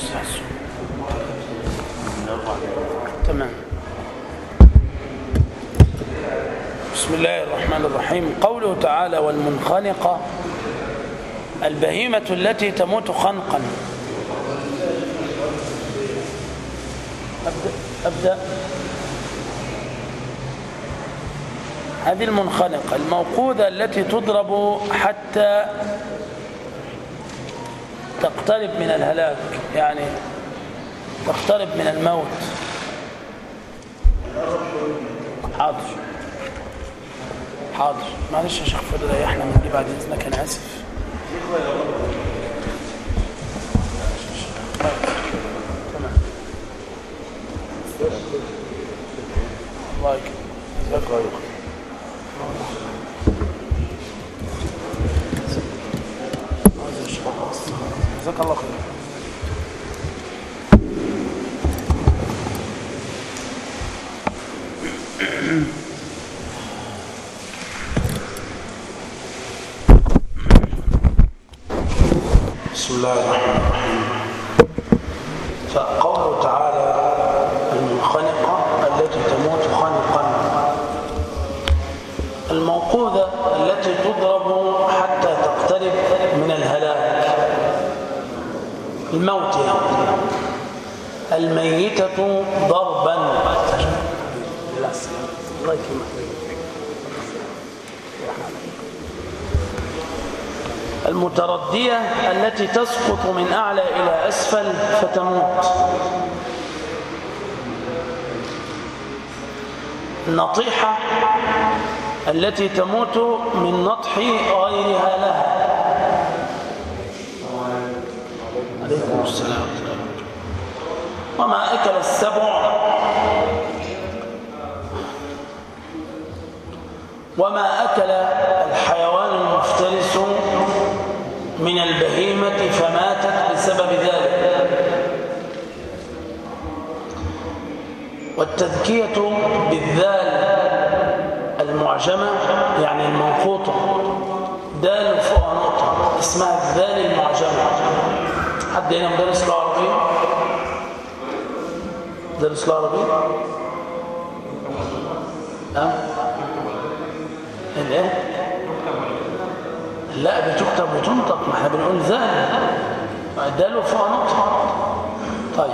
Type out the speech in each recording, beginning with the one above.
تمام بسم الله الرحمن الرحيم قوله تعالى والمنخنقة البهيمة التي تموت خنقا أبدأ, أبدأ هذه المنخنقة الموقوذة التي تضرب حتى تقترب من الهلاك يعني تقترب من الموت حاضر حاضر معلش يا شيخ فضل ريحنا من دي بعد اذنك انا اسف تمام الله يكرمك جزاك الله خير بسم الله الرحمن الرحيم فقوله تعالى المنخنقة التي تموت خنقا الموقوذة التي تضرب حتى تقترب من الهلاك الموت يعني الميتة ضربا الله يكرمك المتردية التي تسقط من أعلى إلى أسفل فتموت النطيحة التي تموت من نطح غيرها لها عليكم السلام وما أكل السبع وما أكل الحيوان المفترس من البهيمة فماتت بسبب ذلك والتذكية بالذال المعجمة يعني المنقوطة دال فوق نقطة اسمها الذال المعجمة حد هنا مدرس لغة عربية؟ مدرس لغة عربية؟ أه؟ الايه؟ لا بتكتب وتنطق ما احنا بنقول ذال دال فوق نقطة طيب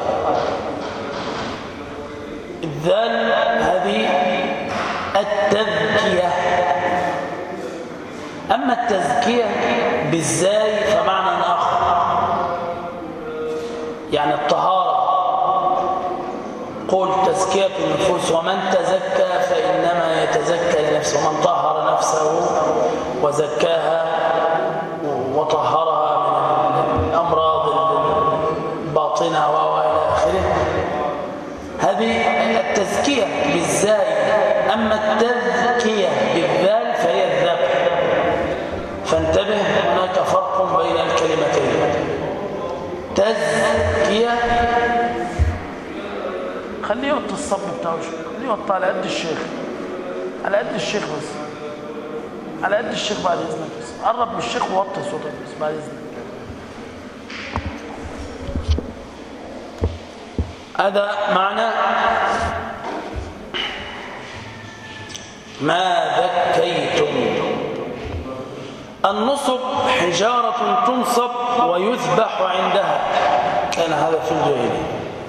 الذال هذه التذكية أما التذكية بالزاي فمعنى آخر يعني الطهارة قل تزكية النفوس ومن تزكى فإنما يتزكى لنفسه ومن طهر نفسه وزكاها وطهرها من الأمراض الباطنة وإلى آخره هذه التزكية بالزاي أما التذكية بالذال فهي الذبح فانتبه هناك فرق بين الكلمتين تزكية خليه يوطي الصب بتاعه خليه يوطي على قد الشيخ على قد الشيخ بس على قد الشيخ بعد اذنك بس قرب من الشيخ ووطي صوتك بس بعد اذنك هذا معنى ما ذكيتم النصب حجارة تنصب ويذبح عندها كان هذا في الجاهلية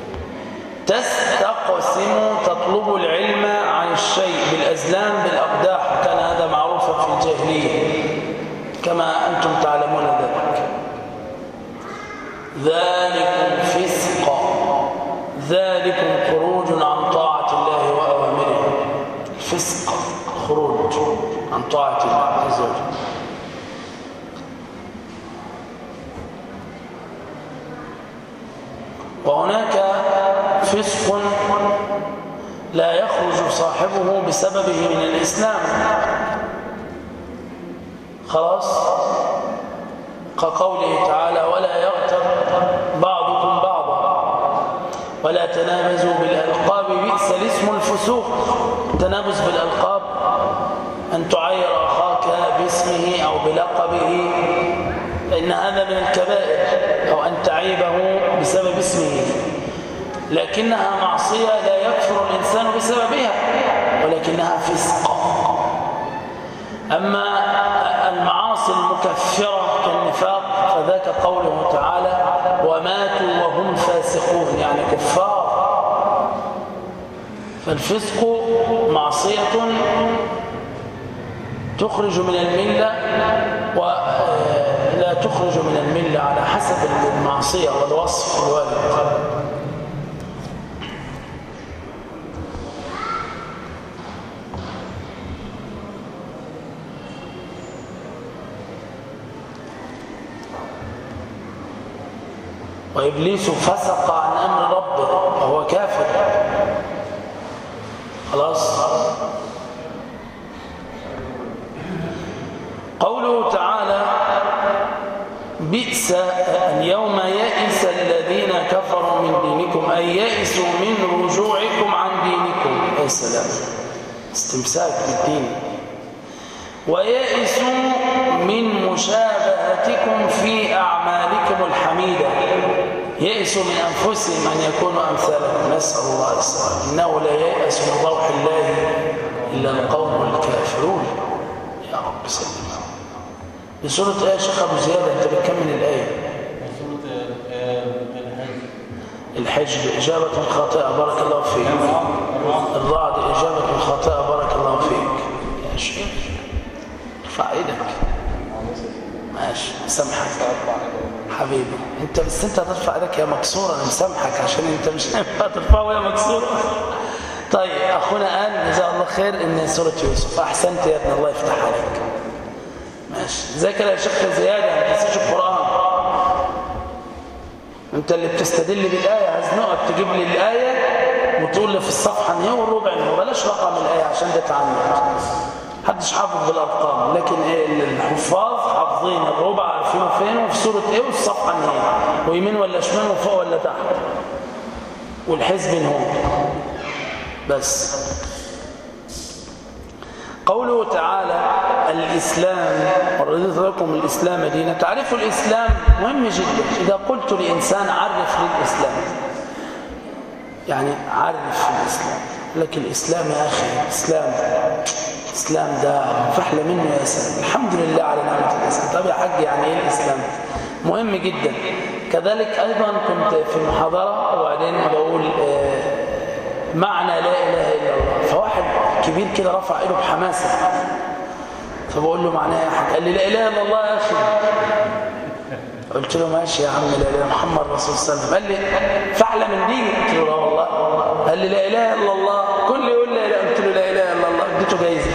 تستقسم تطلب العلم عن الشيء بالأزلام بالأقداح كان هذا معروفا في الجاهلية كما أنتم تعلمون ذلك ذلكم فسق ذلكم خروج عن طاعة الله وأوامره الفسق خروج عن طاعة الله عز وجل وهناك فسق لا يخرج صاحبه بسببه من الإسلام خلاص كقوله تعالى ولا يغتر بعضكم بعضا ولا تنابزوا بالألقاب بئس الاسم الفسوق التنابز بالألقاب أن تعير أخاك باسمه أو بلقبه فإن هذا من الكبائر أو أن تعيبه بسبب اسم لكنها معصية لا يكفر الإنسان بسببها ولكنها فسق أما المعاصي المكفرة كالنفاق فذاك قوله تعالى وماتوا وهم فاسقون يعني كفار فالفسق معصية تخرج من الملة ولا تخرج من الملة على حسب المعصية والوصف الوارد وإبليس فسق عن أمر ربه وهو كافر خلاص قوله تعالى بئس اليوم يئس الذين كفروا من دينكم أي يئسوا من رجوعكم عن دينكم يا سلام استمساك بالدين ويئسوا من مشابهتكم في أعمالكم الحميدة يئسوا من أنفسهم أن يكونوا أمثالكم نسأل الله السلام إنه لا ييأس من روح الله إلا القوم الكافرون يا رب سلم بسورة آية شيخ أبو زيادة أنت بتكمل الآية سورة الحج الحج إجابة خاطئة بارك الله فيك الرعد إجابة خاطئة بارك الله فيك يا شيخ ارفع ايدك ماشي سامحك حبيبي انت بس انت هترفع ايدك يا مكسوره انا مسامحك عشان انت مش هينفع ترفعه ويا مكسوره طيب اخونا قال جزاه الله خير ان سوره يوسف احسنت يا ابن الله يفتح عليك ماشي ذاكر يا شيخ زياده ما تنساش القران انت اللي بتستدل بالايه هزنقك تجيب لي الايه وتقول لي في الصفحه ان هي والربع ان هو بلاش رقم الايه عشان ده تعمد محدش حافظ بالارقام لكن ايه الحفاظ حافظين الربع عارفينه فين وفي سوره ايه والصفحه ان هي ويمين ولا شمال وفوق ولا تحت والحزب ان هو بس قوله تعالى الإسلام ورضيت لكم الإسلام دينا تعرفوا الإسلام مهم جدا إذا قلت لإنسان عرف للإسلام يعني عرف الإسلام لكن الإسلام يا أخي الإسلام الإسلام ده فحلة منه يا سلام الحمد لله على نعمة الإسلام طب يا حاج يعني إيه الإسلام مهم جدا كذلك أيضا كنت في محاضرة وبعدين بقول آه معنى لا إله إلا الله فواحد كبير كده رفع إيده بحماسة فبقول له معناه يا حاج قال لي لا إله إلا الله يا أخي قلت له ماشي يا عم لا إله محمد رسول صلى الله عليه وسلم قال لي فعلة من ديني قلت له لا والله قال لي لا إله إلا الله كل يقول لا إله قلت له لا إله إلا الله اديته جايزة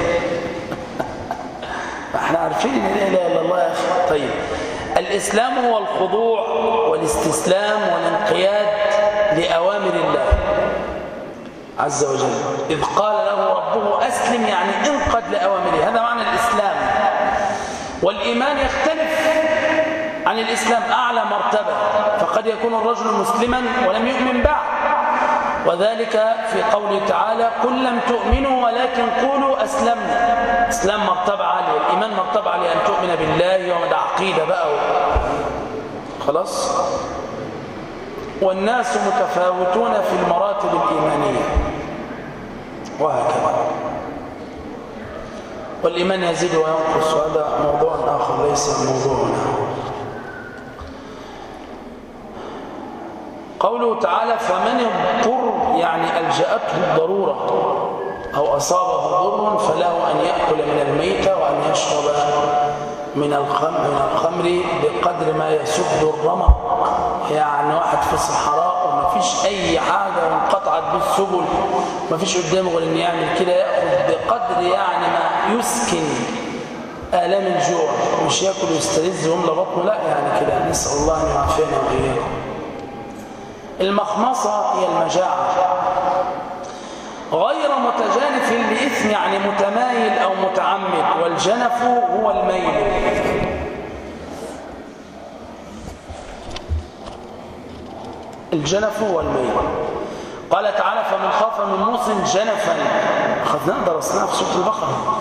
احنا عارفين ان لا إله إلا الله يا أخي طيب الإسلام هو الخضوع والاستسلام والانقياد لأوامر الله عز وجل إذ قال له ربه أسلم يعني انقد لأوامره هذا معنى الإسلام والإيمان يختلف عن الإسلام أعلى مرتبة فقد يكون الرجل مسلما ولم يؤمن بعد وذلك في قوله تعالى قل لم تؤمنوا ولكن قولوا أسلمنا إسلام مرتبة عالية الإيمان مرتبة عالية أن تؤمن بالله ومدى عقيدة بقى خلاص والناس متفاوتون في المراتب الإيمانية وهكذا والإيمان يزيد وينقص هذا موضوع آخر ليس موضوعنا قوله تعالى فمن اضطر يعني ألجأته الضرورة أو أصابه ضر فله أن يأكل من الميتة وأن يشرب من الخمر, من الخمر بقدر ما يسد الرمق يعني واحد في الصحراء وما فيش أي حاجة وانقطعت بالسبل ما فيش قدامه غير أن يعمل كده يأخذ بقدر يعني ما يسكن آلام الجوع مش يأكل ويستلذ ويملى بطنه لا يعني كده نسأل الله أن يعافينا وإياكم المخمصة هي المجاعة غير متجانف لإثم يعني متمايل أو متعمد والجنف هو الميل الجنف هو الميل قال تعالى فمن خاف من موص جنفا أخذناه درسناه في سورة البقرة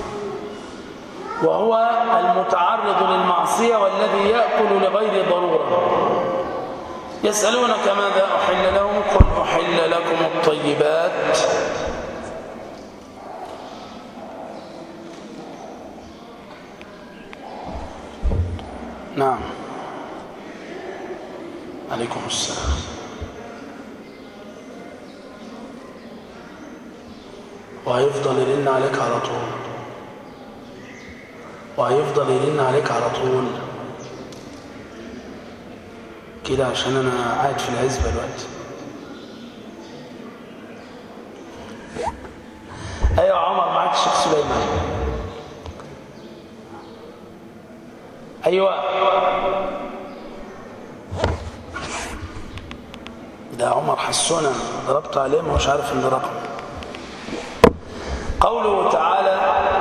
وهو المتعرض للمعصية والذي يأكل لغير ضرورة يسألونك ماذا أحل لهم قل أحل لكم الطيبات نعم عليكم السلام وهيفضل يرن عليك على طول وهيفضل يرن عليك على طول كده عشان انا قاعد في العزبة دلوقتي ايوه عمر معاك الشيخ سليمان ايوه ده عمر حسونا ضربت عليه ما هوش عارف ان رقم قوله تعالى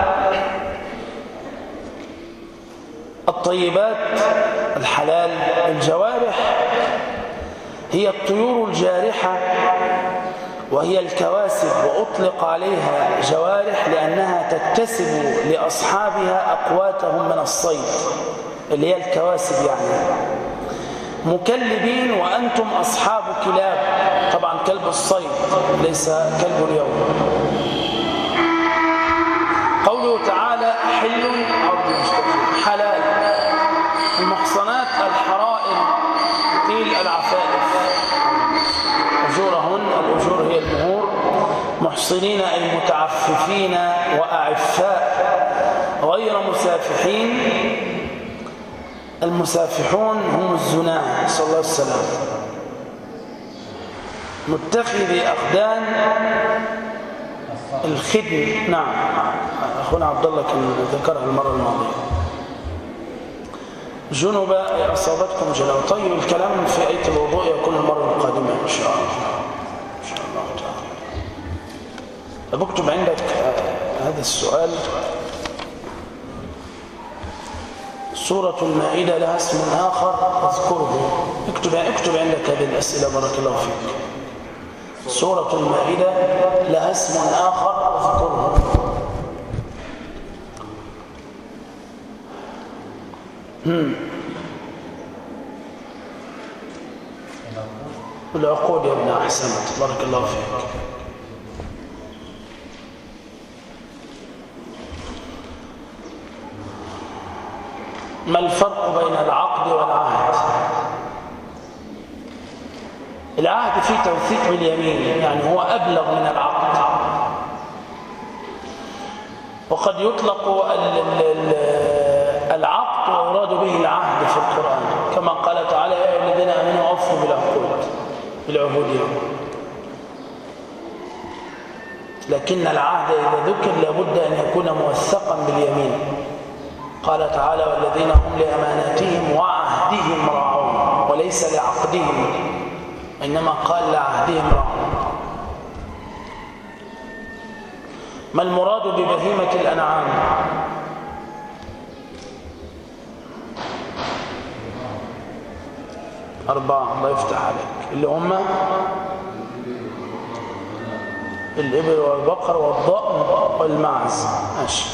الطيبات الحلال الجوارح هي الطيور الجارحة وهي الكواسب وأطلق عليها جوارح لأنها تكتسب لأصحابها أقواتهم من الصيد اللي هي الكواسب يعني مكلبين وأنتم أصحاب كلاب طبعا كلب الصيد ليس كلب اليوم قوله تعالى حل حلال المحصنات الحرائر قيل العفائف أجورهن الأجور هي المهور محصنين أي متعففين وأعفاء غير مسافحين المسافحون هم الزناة صلى الله عليه وسلم متخذي أقدام الخدم نعم أخونا عبد الله كان ذكرها المرة الماضية جنب أصابتكم جنب طيب الكلام في آية الوضوء يكون المرة القادمة إن شاء الله إن شاء الله تعالى طب اكتب عندك هذا السؤال سورة المائدة لها اسم آخر اذكره اكتب اكتب عندك هذه الأسئلة بارك الله فيك سورة المائدة لها اسم آخر اذكره العقود يا ابن أحسنت بارك الله فيك ما الفرق بين العقد والعهد العهد فيه توثيق باليمين يعني هو أبلغ من العقد وقد يطلق ال ال العقد ويراد به العهد في القرآن كما قال تعالى يا أيها الذين آمنوا أوفوا بالعقود بالعهود يوم لكن العهد إذا ذكر لابد أن يكون موثقا باليمين قال تعالى والذين هم لأماناتهم وعهدهم راعون وليس لعقدهم إنما قال لعهدهم راعون ما المراد ببهيمة الأنعام أربعة الله يفتح عليك اللي هم الإبل والبقر والضأن والمعز ماشي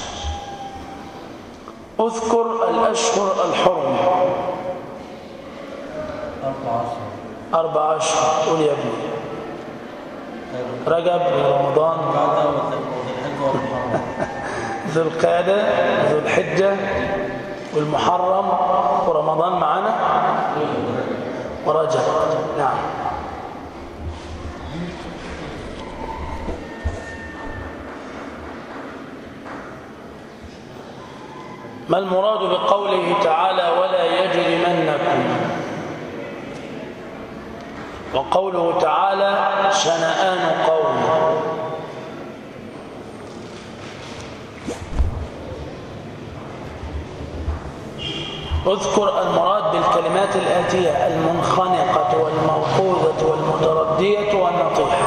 اذكر الأشهر الحرم أربع عشر أربع أشهر قول يا ابني رجب ورمضان بعد والحج والمحرم ذو القعدة ذو الحجة والمحرم ورمضان معنا ورجب نعم ما المراد بقوله تعالى ولا يجرمنكم وقوله تعالى شنآن قوم اذكر المراد بالكلمات الآتية المنخنقة والموقوذة والمتردية والنطيحة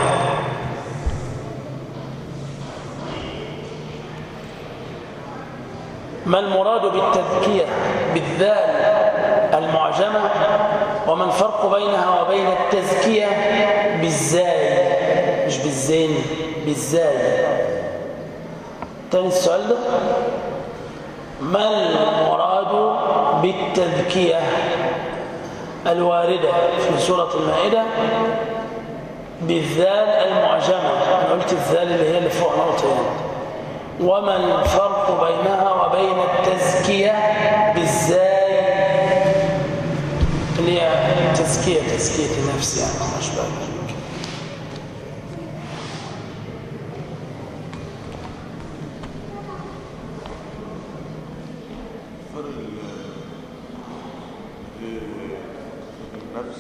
ما المراد بالتذكية بالذال المعجمة وما الفرق بينها وبين التزكية بالزاي مش بالزين بالزاي تاني السؤال ده ما المراد بالتذكية الواردة في سورة المائدة بالذال المعجمة أنا قلت الذال اللي هي اللي فوق نقطة يعني وما الفرق بينها وبين التزكية بالزاي اللي هي تزكية تزكية النفس يعني ما أشبه ذلك فرق ال- النفس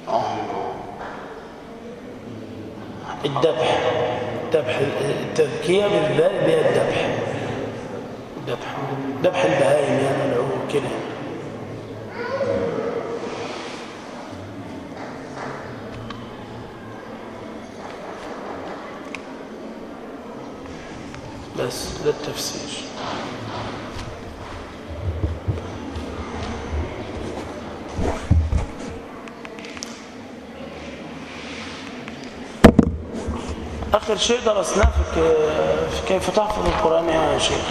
الذبح الذبح التذكية بالذال اللي هي الذبح الذبح ذبح البهائم يعني لو كده بس ده التفسير آخر شيء درسناه في ك- في كيف تحفظ القرآن يا شيخ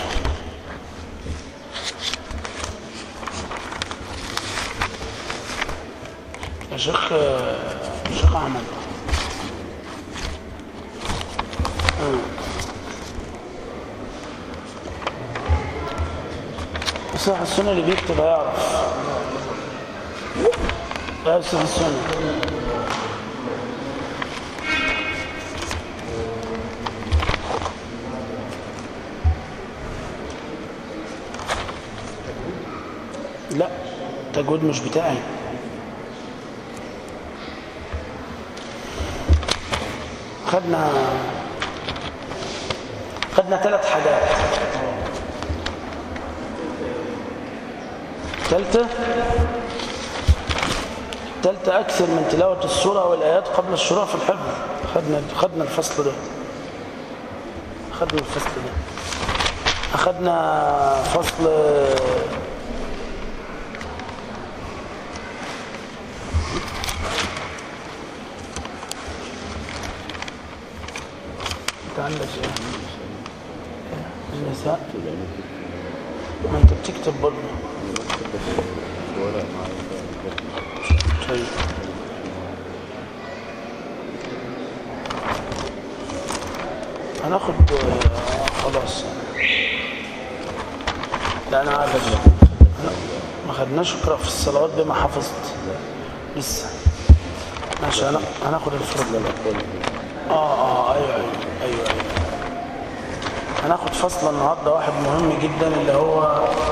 يا شيخ يا شيخ أحمد آه. بس أحد السنة اللي بيكتب هيعرف يا أستاذ السنة لا تجويد مش بتاعي خدنا خدنا ثلاث حاجات ثالثة ثالثة أكثر من تلاوة السورة والآيات قبل الشروع في الحفظ خدنا خدنا الفصل ده خدنا الفصل ده أخدنا فصل انت عندك ايه النساء ما انت بتكتب برضه طيب هناخد آه، خلاص لا انا عارف لا، ما خدناش اقرا في الصلوات بما حفظت لسه ماشي انا هناخد الفرق اه اه ايوه ايوه ايوه, أيوة. هناخد فصل النهارده واحد مهم جدا اللي هو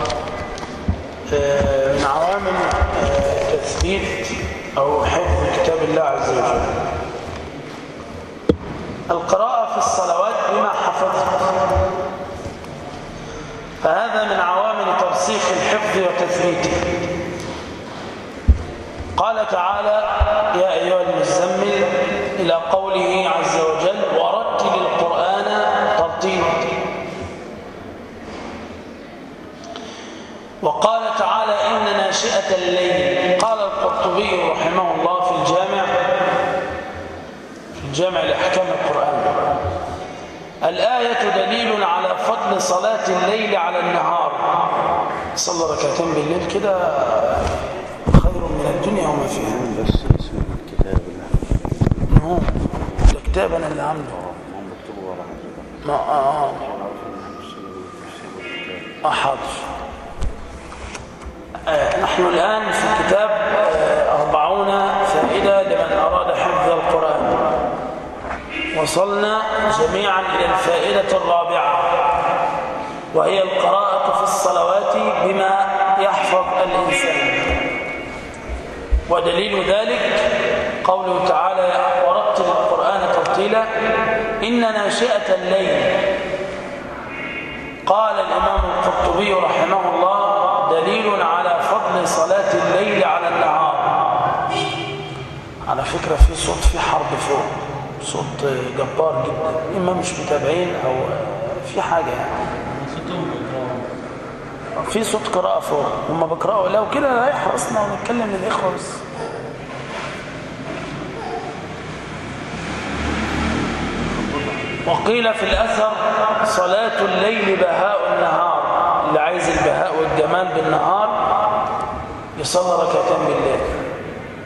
آه، من عوامل آه، تثبيت او حفظ كتاب الله عز وجل القراءة في الصلوات بما حفظت فهذا من عوامل ترسيخ الحفظ وتثبيته قال تعالى يا أيها المزمل إلى قوله عز وجل ورتل القرآن ترتيلا وقال تعالى إن ناشئة الليل قال القرطبي رحمه الله في الجامع في الجامع لأحكام القرآن الآية دليل على فضل صلاة الليل على النهار صلى ركعتين بالليل كده خير من الدنيا وما فيها بس اسم الكتاب اللي هو ده كتاب انا اللي عامله هم مكتوب ورا حضرتك ما اه اه عارف ان احنا بنشتغل الكتاب آه، حاضر آه، نحن الآن في كتاب آه، أربعون فائدة لمن أراد حفظ القرآن وصلنا جميعا إلى الفائدة الرابعة وهي القراءة في الصلوات بما يحفظ الإنسان ودليل ذلك قوله تعالى ورتل القرآن ترتيلا إن ناشئة الليل قال الإمام القرطبي رحمه الله دليل على فضل صلاة الليل على النهار على فكرة في صوت في حرب فوق صوت جبار جدا إما مش متابعين أو في حاجة يعني صوتهم بيقراوا في صوت قراءة فوق هم بيقرأوا لو كده هيحرصنا ونتكلم للإخوة بس وقيل في الأثر صلاة الليل بهاء النهار اللي عايز البهاء والجمال بالنهار يصلي ركعتين بالليل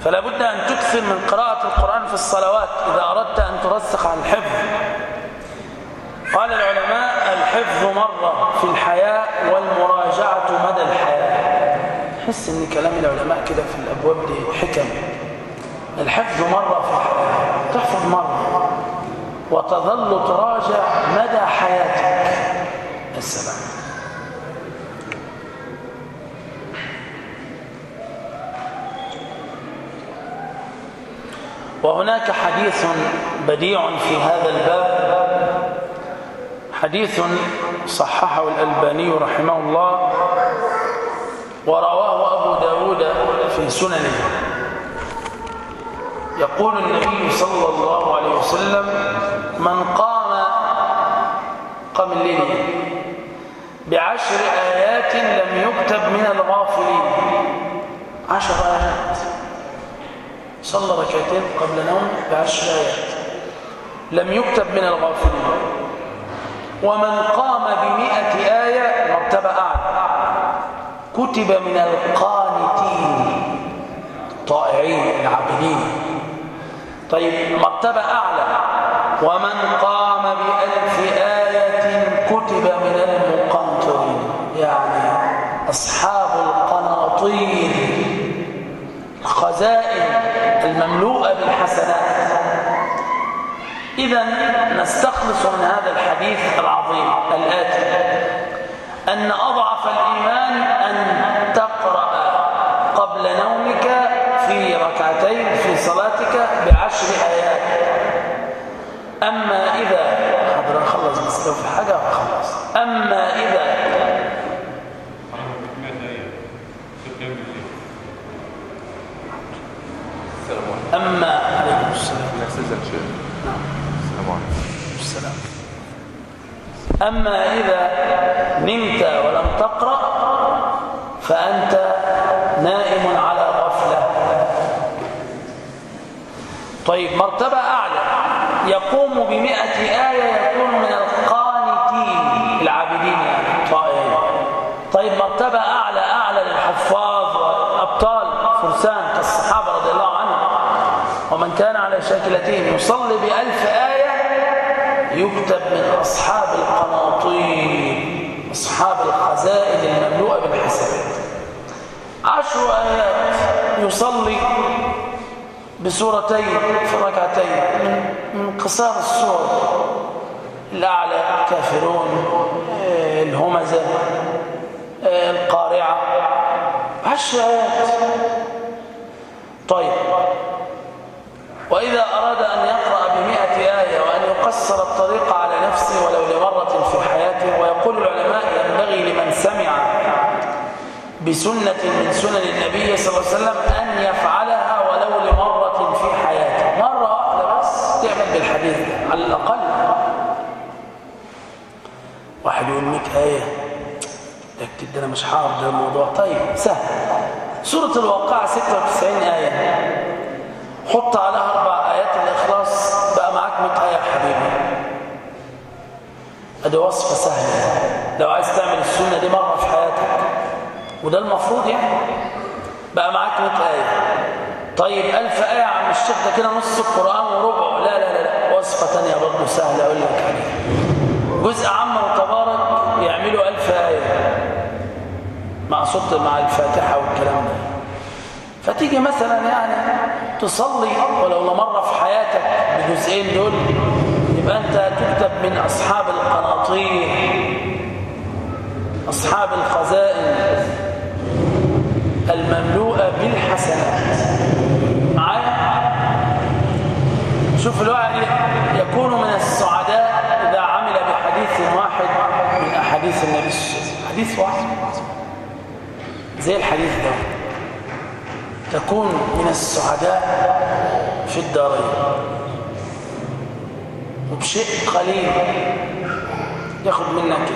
فلا بد أن تكثر من قراءة القرآن في الصلوات إذا أردت أن ترسخ عن الحفظ قال العلماء الحفظ مرة في الحياة والمراجعة مدى الحياة حس ان كلام العلماء كده في الأبواب دي حكم الحفظ مرة في الحياة تحفظ مرة وتظل تراجع مدى حياتك السلام وهناك حديث بديع في هذا الباب حديث صححه الألباني رحمه الله ورواه أبو داود في سننه يقول النبي صلى الله عليه وسلم من قام قام الليل بعشر آيات لم يكتب من الغافلين عشر آيات صلى ركعتين قبل نوم بعشر آيات لم يكتب من الغافلين ومن قام بمئة آية مرتبة أعلى كتب من القانتين الطائعين العابدين طيب مرتبة أعلى ومن قام بألف آية كتب من المقنطرين يعني أصحاب القناطير الخزائن المملوءة بالحسنات إذا نستخلص من هذا الحديث العظيم الآتي أن أضعف الإيمان أن تقرأ قبل نومك في ركعتين في صلاتك بعشر آيات أما إذا حضر أخلص بس لو في حاجة أخلص أما إذا أما عليكم السلام نستاذن شيء السلام عليكم السلام أما إذا نمت ولم تقرأ فأنت نائم على غفلة طيب مرتبة أعلى يقوم بمئة آية يكون من القانتين العابدين يعني الطائعين طيب مرتبة أعلى أعلى للحفاظ والأبطال فرسان كالصحابة رضي الله عنهم ومن كان على شاكلتهم يصلي بألف آية يكتب من أصحاب القناطير أصحاب الخزائن المملوءة بالحسنات عشر آيات يصلي بسورتين في ركعتين من, من قصار السور الأعلى الكافرون آه، الهمزة آه، القارعة عشر آيات طيب وإذا أراد أن يقرأ بمئة آية وأن يقصر الطريق على نفسه ولو لمرة في حياته ويقول العلماء ينبغي لمن سمع بسنة من سنن النبي صلى الله عليه وسلم أن يفعلها ولو لمرة في حياته مرة واحدة بس تعمل بالحديث ده على الأقل واحد يقول 100 آية ده كتير ده أنا مش حافظ ده الموضوع طيب سهل سورة الواقعة 96 آية حط عليها أربع آيات الإخلاص بقى معاك 100 آية يا حبيبي ادي وصفة سهلة لو عايز تعمل السنة دي مرة في حياتك وده المفروض يعني بقى معاك 100 آية طيب ألف آية يا عم الشيخ ده كده نص القرآن وربعه لا لا لا, لا. وصفة تانية برضه سهلة أقول لك عليها جزء عام وتبارك يعملوا ألف آية مع صوت مع الفاتحة والكلام ده فتيجي مثلا يعني تصلي ولو لمرة في حياتك بجزئين دول يبقى أنت تكتب من أصحاب القناطير أصحاب الخزائن المملوءة بالحسنات معايا شوف الواحد يكون من السعداء إذا عمل بحديث واحد من أحاديث النبي صلى الله عليه وسلم حديث واحد زي الحديث ده تكون من السعداء في الدارين وبشيء قليل ياخد منك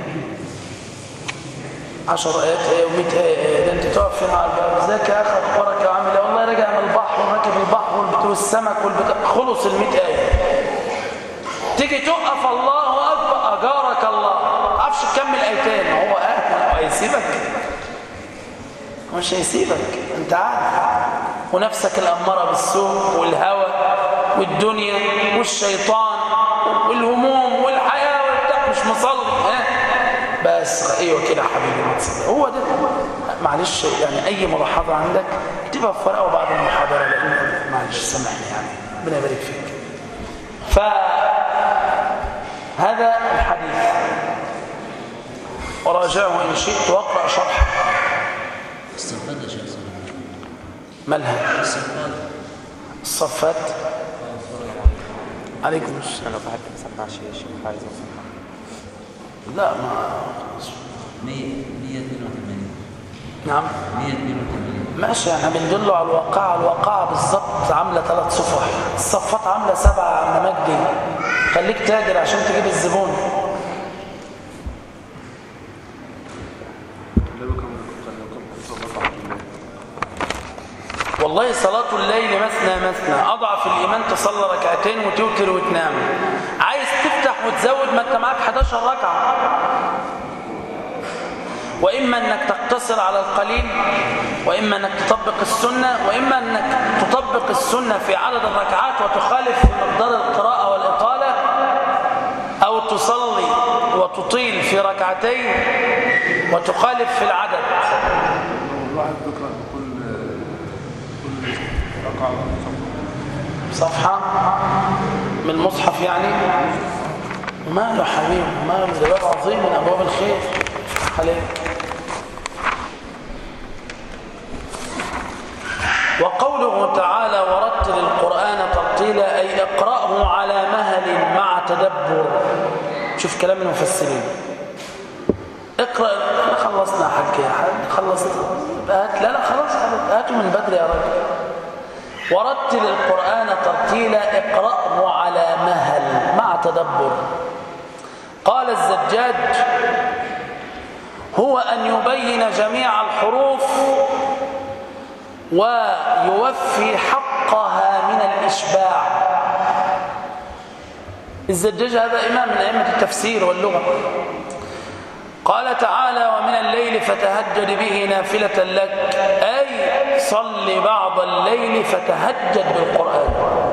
عشر آيات و100 آية ده انت تقف فين على الباب ازيك يا اخي اخبارك يا عامل والله راجع من البحر وراكب البحر والبت- والسمك والبتاع خلص ال100 آية تيجي تقف الله اكبر اجارك الله ما عرفش تكمل ايتين ما هو قاعد هو هيسيبك مش هيسيبك انت عارف ونفسك الأمارة بالسوء والهوى والدنيا والشيطان والهموم والحياة والبتاع مش مصلي ها بس ايوه كده يا حبيبي ما تصلي هو ده معلش يعني اي ملاحظة عندك تبقى في ورقة وبعد المحاضرة لان معلش سامحني يعني ربنا يبارك فيك فهذا الحديث وراجعه إن شئت واقرأ شرحه استفاد يا شيخ سليمان مالها استفاد الصفات عليكم السلام انا بحب ما اسمعش يا شيخ عايز اسمع لا ما 100 182 نعم 182 ماشي احنا بندله على الواقعة الواقعة بالظبط عاملة ثلاث صفح الصفات عاملة سبعة يا عم مجدي خليك تاجر عشان تجيب الزبون والله صلاة الليل مثنى مثنى أضعف الإيمان تصلى ركعتين وتوتر وتنام عايز تفتح وتزود ما أنت معاك 11 ركعة وإما أنك تقتصر على القليل وإما أنك تطبق السنة وإما أنك تطبق السنة في عدد الركعات وتخالف في مقدار القراءة والإطالة أو تصلي وتطيل في ركعتين وتخالف في العدد الواحد بيقرأ كل كل ركعة صفحة من المصحف يعني ماله حبيبي ماله ده باب عظيم من أبواب الخير افتح عليك وقوله تعالى ورتل القرآن ترتيلا أي اقرأه على مهل مع تدبر شوف كلام المفسرين اقرأ لا خلصنا يا حاج يا حاج خلصت هات لا لا خلاص هاته من بدري يا راجل ورتل القرآن ترتيلا اقرأه على مهل مع تدبر قال الزجاج هو أن يبين جميع الحروف ويوفي حقها من الإشباع الزجاج هذا إمام من أئمة التفسير واللغة قال تعالى ومن الليل فتهجد به نافلة لك أي صل بعض الليل فتهجد بالقرآن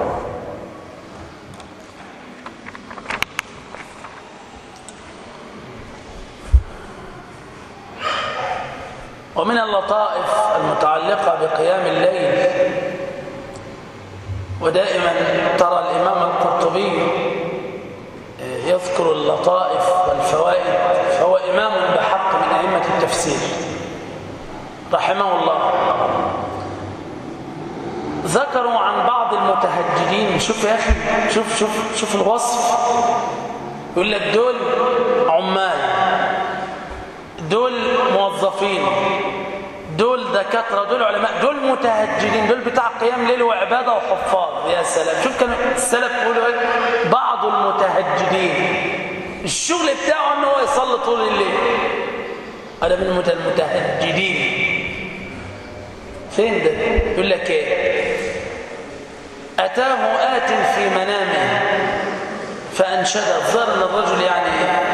ومن اللطائف المتعلقة بقيام الليل ودائما ترى الإمام القرطبي يذكر اللطائف والفوائد فهو إمام بحق من أئمة التفسير رحمه الله ذكروا عن بعض المتهجدين شوف يا أخي شوف شوف شوف الوصف يقول لك دول عمال دول موظفين دول دكاترة دول علماء دول متهجدين دول بتاع قيام ليل وعبادة وحفاظ يا سلام شوف كان السلف يقولوا ايه بعض المتهجدين الشغل بتاعه ان هو يصلي طول الليل هذا من المتهجدين فين ده يقول لك ايه اتاه آت في منامه فانشد الظاهر ان الرجل يعني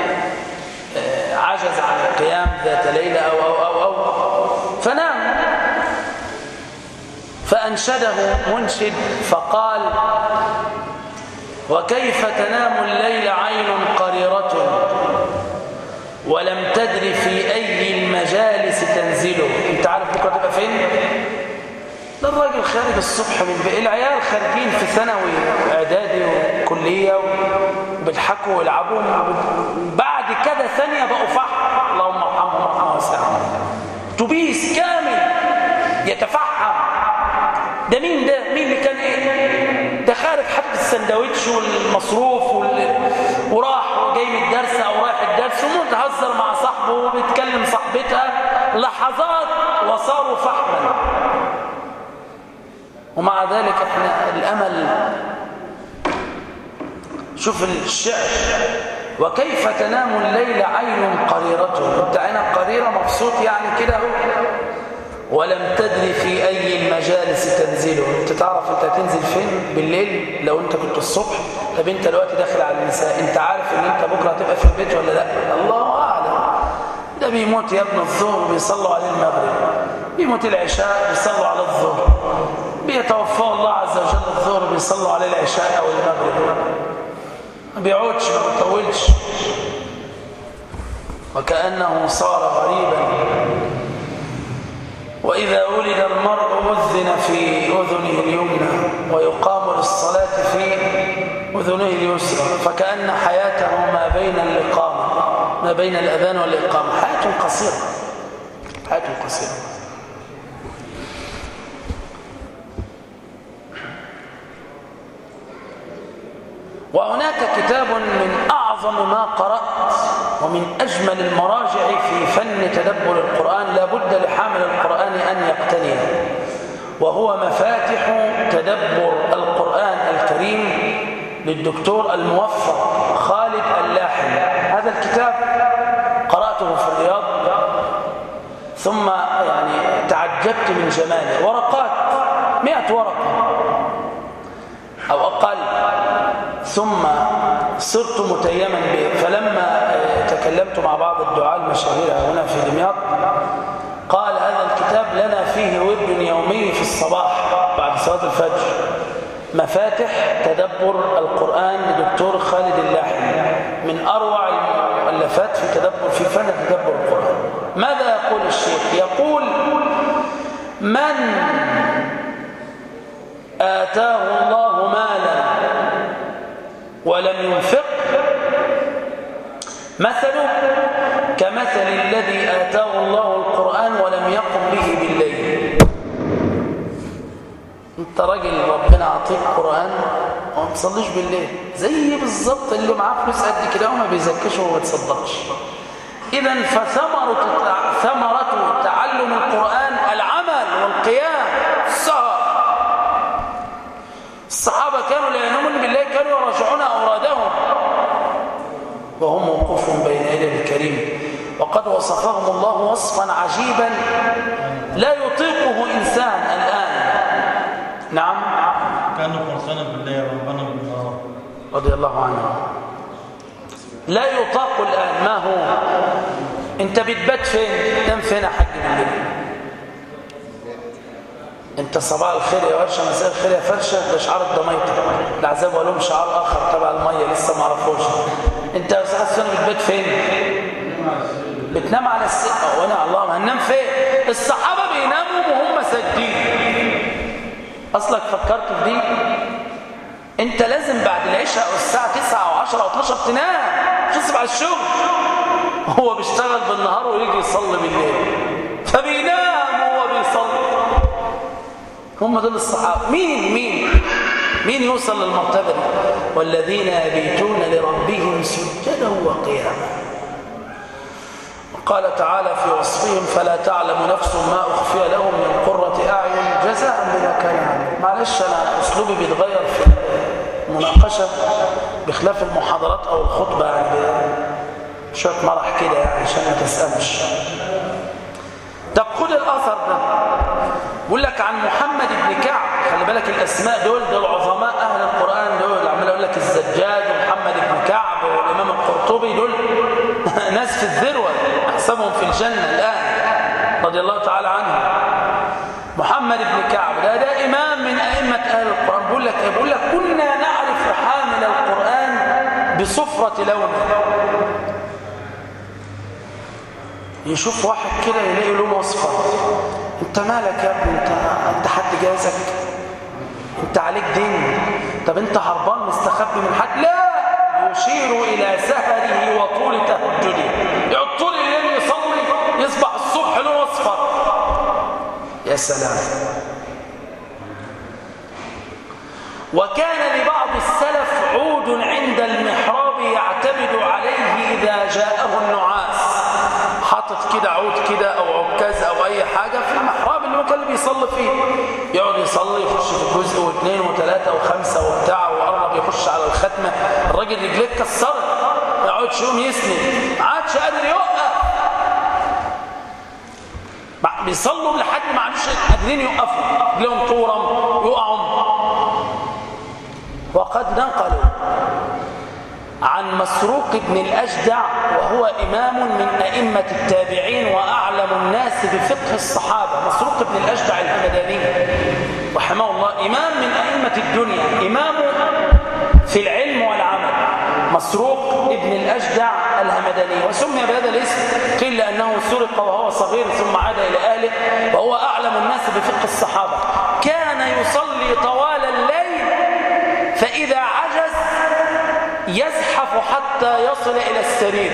عجز عن القيام ذات ليلة أو أو أو أو فنام فأنشده منشد فقال وكيف تنام الليل عين قريرة ولم تدر في أي المجالس تنزله انت عارف بكرة تبقى فين ده الراجل خارج الصبح من بقى العيال خارجين في ثانوي اعدادي وكليه وبيضحكوا ويلعبوا بعد كده ثانيه بقوا فحم اللهم ارحمهم رحمه واسعه تبيس كامل يتفحم ده مين ده مين اللي كان ايه ده خارج حتى السندوتش والمصروف وال... وراح جاي من الدرس او رايح الدرس ومتهزر مع صاحبه وبيتكلم صاحبتها لحظات وصاروا فحما ومع ذلك احنا الامل شوف الشعر وكيف تنام الليل عين قريرة انت عينك قريرة مبسوط يعني كده اهو ولم تدري في اي المجالس تنزله انت تعرف انت هتنزل فين بالليل لو انت كنت الصبح طب انت دلوقتي داخل على النساء انت عارف ان انت بكره هتبقى في البيت ولا لا الله اعلم ده بيموت يا ابن الظهر بيصلوا عليه المغرب بيموت العشاء بيصلوا على الظهر بيتوفاه الله عز وجل الظهر بيصلوا عليه العشاء أو المغرب ما بيقعدش ما بيطولش وكأنه صار غريبا وإذا ولد المرء أذن في أذنه اليمنى ويقام للصلاة في أذنه اليسرى فكأن حياته ما بين الإقامة ما بين الأذان والإقامة حياة قصيرة حياة قصيرة وهناك كتاب من أعظم ما قرأت ومن أجمل المراجع في فن تدبر القرآن لا بد لحامل القرآن أن يقتنيه وهو مفاتح تدبر القرآن الكريم للدكتور الموفق خالد اللاحم هذا الكتاب قرأته في الرياض ثم يعني تعجبت من جماله ورقات مئة ورقة أو أقل ثم صرت متيما به فلما تكلمت مع بعض الدعاة المشاهير هنا في دمياط قال هذا الكتاب لنا فيه ورد يومي في الصباح بعد صلاة الفجر مفاتح تدبر القرآن لدكتور خالد اللاحم من أروع المؤلفات في تدبر في فن تدبر القرآن ماذا يقول الشيخ يقول من آتاه الله مالا ولم ينفق مثله كمثل الذي آتاه الله القرآن ولم يقم به بالليل انت راجل ربنا عطيك قرآن وما تصليش بالليل زي بالظبط اللي معاه فلوس قد كده وما بيزكش وما بيتصدقش اذا فثمرة ثمرة تعلم القرآن العمل والقيام السهر الصحابة كانوا لا ينامون بالليل كانوا يراجعون أورادهم وهم وقوف بين يدي الكريم وقد وصفهم الله وصفا عجيبا لا يطيقه إنسان الآن نعم كانوا فرسانا بالليل ربنا بالنهار رضي الله عنه لا يطاق الآن ما هو انت بتبات فين تنام فين يا حاج بالليل انت صباح الخير يا ورشه مساء الخير يا فرشه ده شعار الضميطه العذاب ولهم شعار اخر تبع الميه لسه ما عرفوش انت يا استاذ حسن بتبات فين بتنام على السقه وانا الله هننام فين الصحابه بيناموا وهم ساجدين اصلك فكرت في دي انت لازم بعد العشاء او الساعه 9 او 10 او 12 تنام مش تصبح على الشغل هو بيشتغل بالنهار ويجي يصلي بالليل فبينام وهو بيصلي هم دول الصحابه مين مين مين يوصل للمرتبه دي والذين يبيتون لربهم سجدا وقياما قال تعالى في وصفهم فلا تعلم نفس ما أخفي لهم من قرة أعين جزاء بما كان عمل معلش أنا أسلوبي بيتغير في المناقشة بخلاف المحاضرات أو الخطبة يعني شوية مرح كده يعني عشان ما تسألش طب خد الأثر ده بقول لك عن محمد بن كعب خلي بالك الأسماء دول دول عظماء أهل القرآن دول عمال أقول لك الزجاج ومحمد بن كعب والإمام القرطبي دول ناس في الذروة أحسبهم في الجنة الآن رضي الله تعالى عنهم محمد بن كعب ده ده إمام من أئمة أهل القرآن بقول لك إيه بقول لك كنا نعرف حامل القرآن بصفرة لونه يشوف واحد كده يلاقي لونه اصفر انت مالك يا ابني انت انت حد جازك انت عليك دين طب انت هربان مستخبي من حد لا يشير الى سهره وطول تهجده يقعد طول الليل يصلي يصبح الصبح لونه اصفر يا سلام وكان لبعض السلف عود عند المحراب يعتمد عليه اذا جاءه النعاس حاطط كده عود كده او عكاز او اي حاجه في المحراب اللي هو كان بيصلي فيه يقعد يصلي يخش في جزء واثنين وثلاثه وخمسه وبتاع وقرب يخش على الختمه الراجل رجليه اتكسرت ما يقعدش يقوم يسند ما عادش قادر يوقف بيصلوا لحد ما عادش قادرين يوقفوا رجليهم تورم يقعوا وقد نقلوا عن مسروق بن الأجدع وهو إمام من أئمة التابعين وأعلم الناس بفقه الصحابة مسروق بن الأجدع الهمداني رحمه الله إمام من أئمة الدنيا إمام في العلم والعمل مسروق ابن الأجدع الهمداني وسمي بهذا الاسم قيل لأنه سرق وهو صغير ثم عاد إلى أهله وهو أعلم الناس بفقه الصحابة كان يصلي طوال الليل فإذا عجز يزحف حتى يصل إلى السرير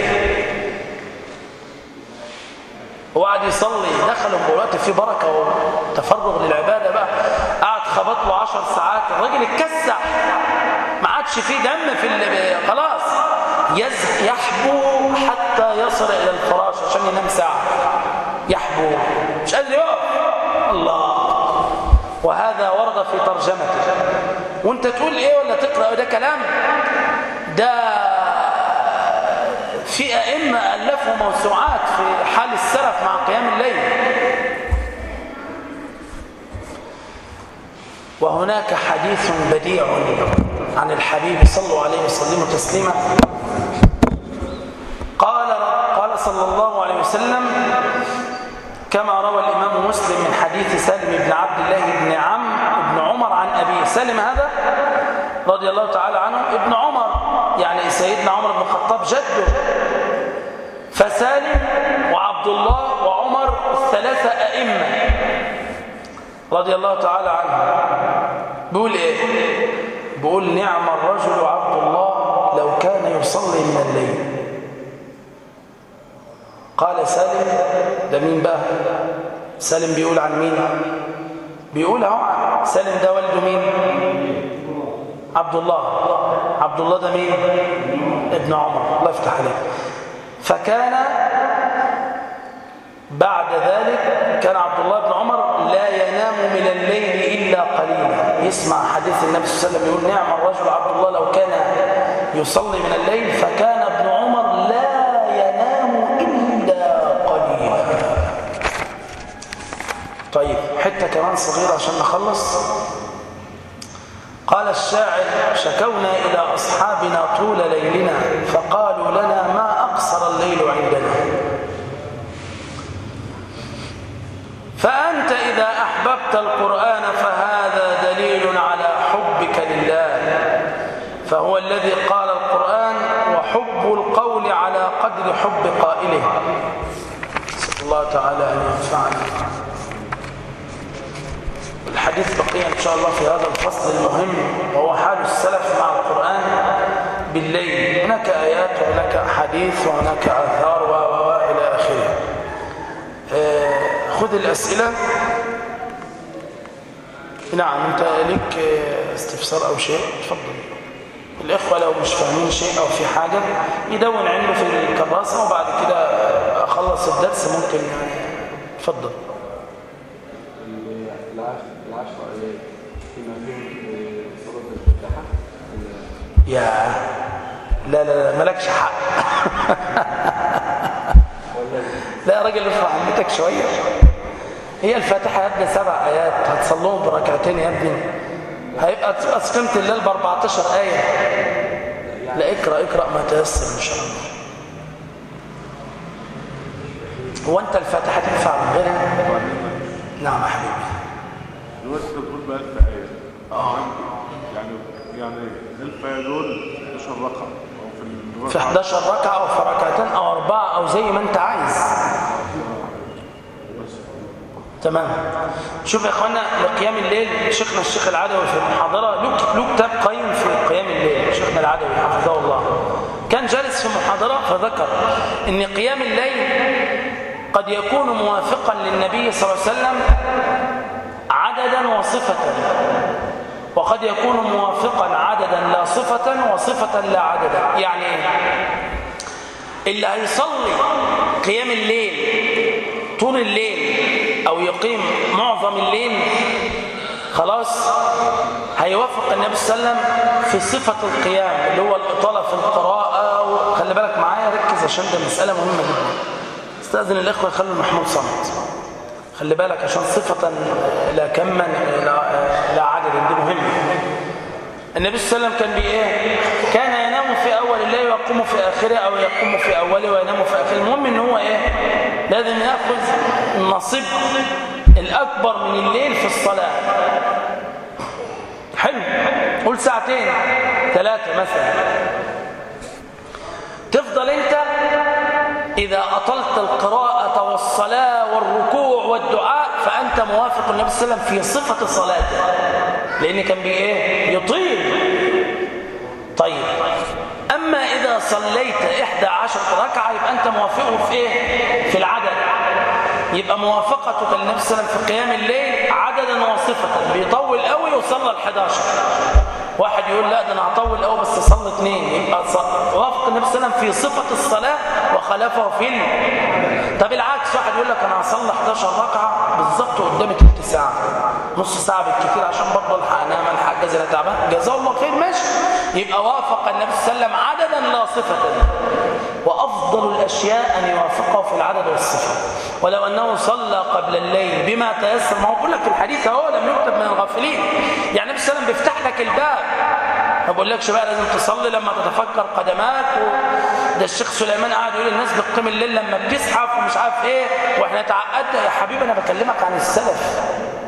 وقعد يصلي دخلوا دلوقتي في بركة وتفرغ للعبادة بقى قعد خبط له عشر ساعات الراجل اتكسح ما عادش فيه دم في ال- خلاص يز يحبو حتى يصل إلى الفراش عشان ينام ساعة يحبو مش قادر يقف الله وهذا ورد في ترجمته وانت تقول ايه ولا تقرأ ده كلام ده في أئمة ألفوا موسوعات في حال السلف مع قيام الليل وهناك حديث بديع عن الحبيب صلى الله عليه وسلم تسليما قال قال صلى الله عليه وسلم كما روى الإمام مسلم من حديث سالم بن عبد الله بن عم بن عمر عن أبيه سالم هذا رضي الله تعالى عنه ابن عمر يعني سيدنا عمر بن الخطاب جده فسالم وعبد الله وعمر الثلاثة أئمة رضي الله تعالى عنهم بيقول إيه بيقول نعم الرجل عبد الله لو كان يصلي من الليل قال سالم ده مين بقى سالم بيقول عن مين بيقول اهو عن سالم ده والده مين عبد الله عبد الله ده مين ابن عمر الله يفتح عليه فكان بعد ذلك كان عبد الله بن عمر لا ينام من الليل إلا قليلا يسمع حديث النبي صلى الله عليه وسلم يقول نعم الرجل عبد الله لو كان يصلي من الليل فكان ابن عمر لا ينام إلا قليلا طيب حتة كمان صغيرة عشان نخلص قال الشاعر شكونا إلى أصحابنا طول ليلنا فقالوا لنا ما أقصر الليل عندنا فأنت إذا أحببت القرآن فهذا دليل على حبك لله فهو الذي قال القرآن وحب القول على قدر حب قائله نسأل الله تعالى أن ينفعنا الحديث بقية إن شاء الله في هذا الفصل المهم وهو حال السلف مع القرآن بالليل هناك آيات وهناك أحاديث وهناك آثار و إلى آخره آه، خذ الأسئلة نعم أنت لك آه، استفسار أو شيء تفضل الإخوة لو مش فاهمين شيء أو في حاجة يدون عنده في الكراسة وبعد كده أخلص الدرس ممكن تفضل العشر آيات فيما فيهم سورة الفاتحة يا لا لا لا مالكش حق لا يا راجل ارفع عمتك شوية هي الفاتحة يا ابني سبع آيات هتصلوهم بركعتين يا ابني هيبقى تبقى قيمة الليل ب 14 آية لا اقرأ اقرأ ما تيسر إن شاء الله هو أنت الفاتحة تنفع من غيرها؟ نعم يا حبيبي دلوقتي انت بتقول بقى ألف آية اه يعني يعني ألف آية دول 11 رقم أو في في الرقعة 11 ركعة أو في ركعتين أو أربعة أو زي ما أنت عايز تمام شوف يا اخوانا لقيام الليل شيخنا الشيخ العدوي في المحاضره له له كتاب قيم في قيام الليل شيخنا العدوي حفظه الله كان جالس في محاضره فذكر ان قيام الليل قد يكون موافقا للنبي صلى الله عليه وسلم عددا وصفه وقد يكون موافقا عددا لا صفه وصفه لا عددا يعني ايه اللي هيصلي قيام الليل طول الليل او يقيم معظم الليل خلاص هيوافق النبي صلى الله عليه وسلم في صفة القيام اللي هو الإطالة في القراءة وخلي بالك معايا ركز عشان ده مسألة مهمة جدا استأذن الإخوة يخلوا محمود صمت خلي بالك عشان صفة لا كما لا, لا عدد دي مهمة النبي صلى الله عليه وسلم كان بايه كان ينام في اول الليل ويقوم في اخره او يقوم في اوله وينام في اخره المهم ان هو ايه لازم ياخذ النصيب الاكبر من الليل في الصلاه حلو قول ساعتين ثلاثة مثلا تفضل انت إذا أطلت القراءة والصلاة والركوع والدعاء فأنت موافق النبي صلى الله عليه وسلم في صفة صلاته لأن كان بإيه؟ يطيل طيب أما إذا صليت إحدى عشرة ركعة يبقى أنت موافقه في إيه؟ في العدد يبقى موافقتك للنبي صلى الله عليه وسلم في قيام الليل عددا وصفة بيطول قوي وصلى ال 11 واحد يقول لا ده انا هطول قوي بس صلى اثنين يبقى ص- وافق النبي صلى الله عليه وسلم في صفة الصلاة وخلفه في ال... طب العكس واحد يقول لك انا هصلي 11 ركعة بالظبط قدامي تلت ساعة نص ساعة بالكثير عشان برضه الحق انام الحق جزا انا تعبان جزاه الله خير ماشي يبقى وافق النبي صلى الله عليه وسلم عددا لا صفة وأفضل الأشياء أن يوافقه في العدد والصفة ولو أنه صلى قبل الليل بما تيسر ما هو بقول لك في الحديث أهو لم يكتب من الغافلين يعني النبي صلى الله عليه وسلم بيفتح لك الباب ما بقولكش بقى لازم تصلي لما تتفكر قدماك و... ده الشيخ سليمان قاعد يقول الناس بتقيم الليل لما بتزحف ومش عارف ايه واحنا تعقدنا يا حبيبي انا بكلمك عن السلف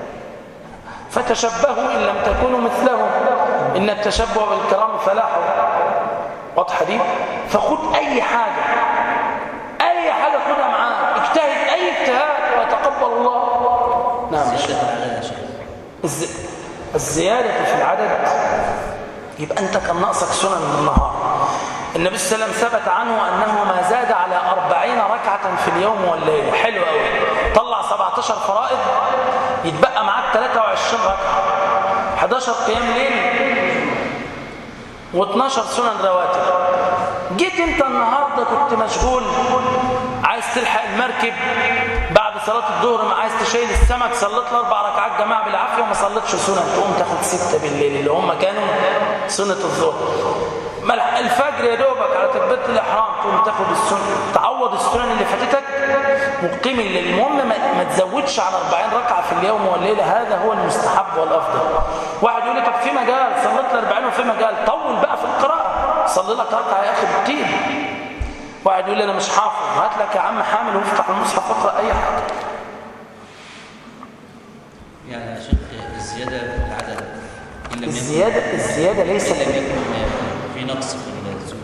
فتشبهوا ان لم تكونوا مثلهم ان التشبه بالكرام فلاح واضحه دي فخد اي حاجه اي حاجه خدها معاك اجتهد اي اجتهاد ويتقبل الله نعم زيادة العدد يا شيخ الز... الزيادة في العدد يبقى أنت كان ناقصك سنن من النهار النبي صلى الله عليه وسلم ثبت عنه أنه ما زاد على أربعين ركعة في اليوم والليلة حلو قوي طلع 17 فرائض يتبقى معاك 23 ركعة 11 قيام ليل و12 سنن رواتب جيت انت النهارده كنت مشغول عايز تلحق المركب بعد صلاة الظهر ما عايز تشيل السمك صليت الاربع ركعات جماعة بالعافية وما صليتش سنن تقوم تاخد ستة بالليل اللي هم كانوا سنة الظهر ملح الفجر يا دوبك على تكبيرة الإحرام تقوم تاخد السنن تعوض السنن اللي فاتتك مقيم الليل المهم ما, ما تزودش على 40 ركعة في اليوم والليلة هذا هو المستحب والأفضل واحد يقول لي طب في مجال صليت ال 40 وفي مجال طول بقى في القراءة صلي لك ركعة يا أخي بكتير واحد يقول لي أنا مش حافظ هات لك يا عم حامل وافتح المصحف واقرأ أي حاجة يعني يا شيخ الزيادة في العدد إن لم يكن- الزيادة الزيادة ليست إن لم يكن في نقص في السنن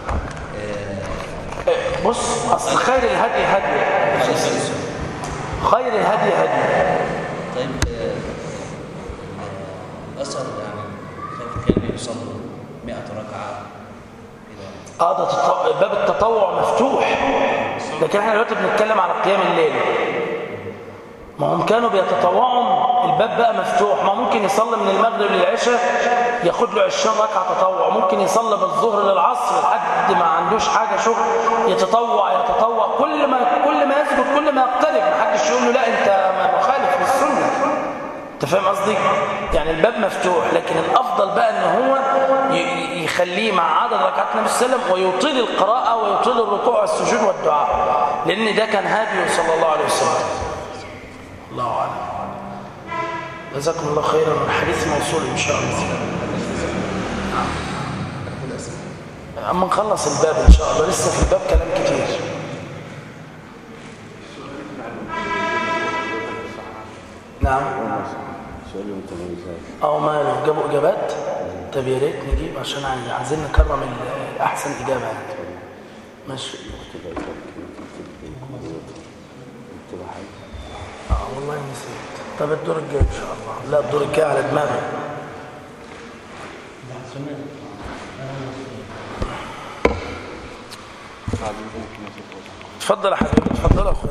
آه، بص أصل خير الهدي هدي خلف السنن خير الهدي هدي طيب آه، آه، الأثر يعني كيف كان يصلي 100 ركعة إذا اه ده تط- باب التطوع مفتوح لكن احنا دلوقتي بنتكلم على قيام الليل ما هم كانوا بيتطوعوا الباب بقى مفتوح ما ممكن يصلي من المغرب للعشاء ياخد له 20 ركعه تطوع ممكن يصلي بالظهر للعصر لحد ما عندوش حاجه شغل يتطوع يتطوع كل ما كل ما يسجد كل ما يقترب ما حدش يقول له لا انت مخالف للسنه انت فاهم قصدي يعني الباب مفتوح لكن الافضل بقى ان هو ي- ي- يخليه مع عدد ركعات النبي صلى الله عليه وسلم ويطيل القراءه ويطيل الركوع والسجود والدعاء لان ده كان هاديه صلى الله عليه وسلم الله اعلم جزاكم الله خيرا والحديث موصول ان شاء الله اما نخلص الباب ان شاء الله لسه في الباب كلام كتير نعم اه ماله جابوا اجابات طب يا ريت نجيب عشان عايز- عايزين نكرم ال- احسن اجابه يعني ماشي اه والله نسيت طب الدور الجاي ان شاء الله لا الدور الجاي على دماغي اتفضل يا حبيبي اتفضل يا اخويا